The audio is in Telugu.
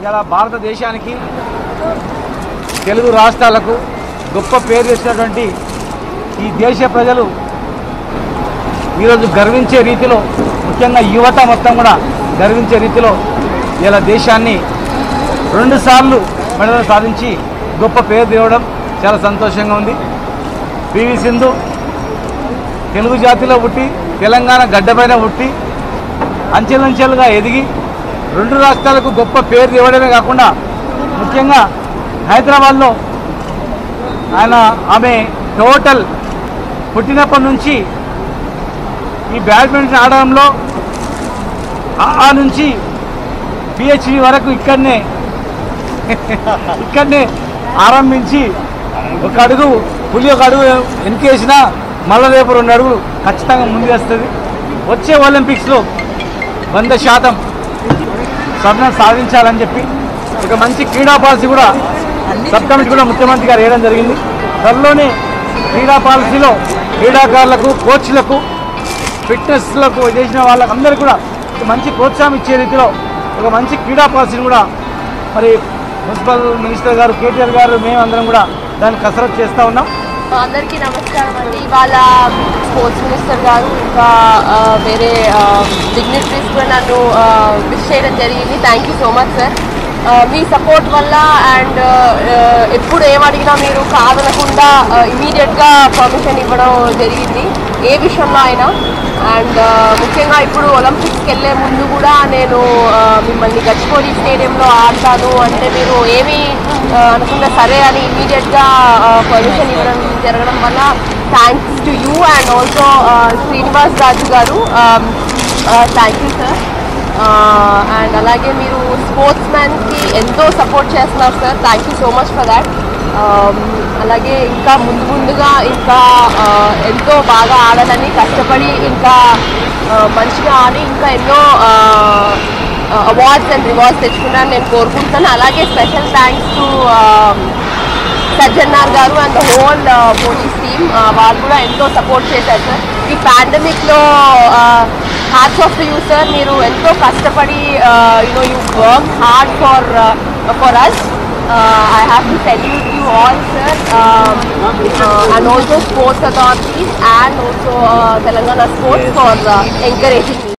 ఇలా భారతదేశానికి తెలుగు రాష్ట్రాలకు గొప్ప పేరు తెచ్చినటువంటి ఈ దేశ ప్రజలు ఈరోజు గర్వించే రీతిలో ముఖ్యంగా యువత మొత్తం కూడా గర్వించే రీతిలో ఇలా దేశాన్ని రెండుసార్లు మెడలు సాధించి గొప్ప పేరు తేవడం చాలా సంతోషంగా ఉంది పివి సింధు తెలుగు జాతిలో పుట్టి తెలంగాణ గడ్డపైన పుట్టి అంచెలంచెలుగా ఎదిగి రెండు రాష్ట్రాలకు గొప్ప పేరు ఇవ్వడమే కాకుండా ముఖ్యంగా హైదరాబాద్లో ఆయన ఆమె టోటల్ పుట్టినప్పటి నుంచి ఈ బ్యాడ్మింటన్ ఆడడంలో ఆ- ఆ నుంచి పిహెచ్డి వరకు ఇక్కడనే ఇక్కడనే ఆరంభించి ఒక అడుగు పులి ఒక అడుగు వెనకేసినా మళ్ళీ రేపు రెండు అడుగులు ఖచ్చితంగా ముందేస్తుంది వచ్చే ఒలింపిక్స్లో వంద శాతం స్వర్ణం సాధించాలని చెప్పి ఒక మంచి క్రీడా పాలసీ కూడా సబ్ కమిటీ కూడా ముఖ్యమంత్రి గారు వేయడం జరిగింది త్వరలోనే క్రీడా పాలసీలో క్రీడాకారులకు కోచ్లకు ఫిట్నెస్లకు చేసిన వాళ్ళకందరికీ కూడా ఒక మంచి ప్రోత్సాహం ఇచ్చే రీతిలో ఒక మంచి క్రీడా పాలసీని కూడా మరి మున్సిపల్ మినిస్టర్ గారు కేటీఆర్ గారు మేమందరం కూడా దాన్ని కసరత్తు చేస్తూ ఉన్నాం అందరికీ నమస్కారం అండి ఇవాళ స్పోర్ట్స్ మినిస్టర్ గారు ఇంకా ఆ, వేరే డిగ్నిటరీస్ కూడా నన్ను విష్ చేయడం జరిగింది thank you so much sir మీ సపోర్ట్ వల్ల అండ్ ఎప్పుడు ఏం అడిగినా మీరు కాదనకుండా ఇమీడియట్గా పర్మిషన్ ఇవ్వడం జరిగింది ఏ విషయంలో అయినా అండ్ ముఖ్యంగా ఇప్పుడు ఒలింపిక్స్కి వెళ్ళే ముందు కూడా నేను ఆ, మిమ్మల్ని గచ్చిపోలి స్టేడియంలో ఆడతాను అంటే మీరు ఏమి ఆ, అనుకున్నా సరే అని ఇమీడియట్గా పర్మిషన్ ఇవ్వడం జరగడం వల్ల thanks to you and also Srinivas Raju garu thank you sir and అలాగే మీరు స్పోర్ట్స్ మ్యాన్కి ఎంతో సపోర్ట్ చేస్తున్నారు sir thank you so much for that అలాగే ఇంకా ముందు ముందుగా ఇంకా ఆ, ఎంతో బాగా ఆడాలని కష్టపడి ఇంకా ఆ, మంచిగా ఆడి ఇంకా ఎన్నో అవార్డ్స్ అండ్ రివార్డ్స్ తెచ్చుకున్నాను నేను కోరుకుంటున్నాను అలాగే special thanks to Sajjanar garu and the whole police team వాళ్ళు కూడా ఎంతో సపోర్ట్ చేశారు సార్ ఈ పాండమిక్లో హ్యాట్స్ ఆఫ్ యూ సార్ మీరు ఎంతో కష్టపడి you know you work hard for for us I have to salute you all sir and also sports authorities and also Telangana sports for encouraging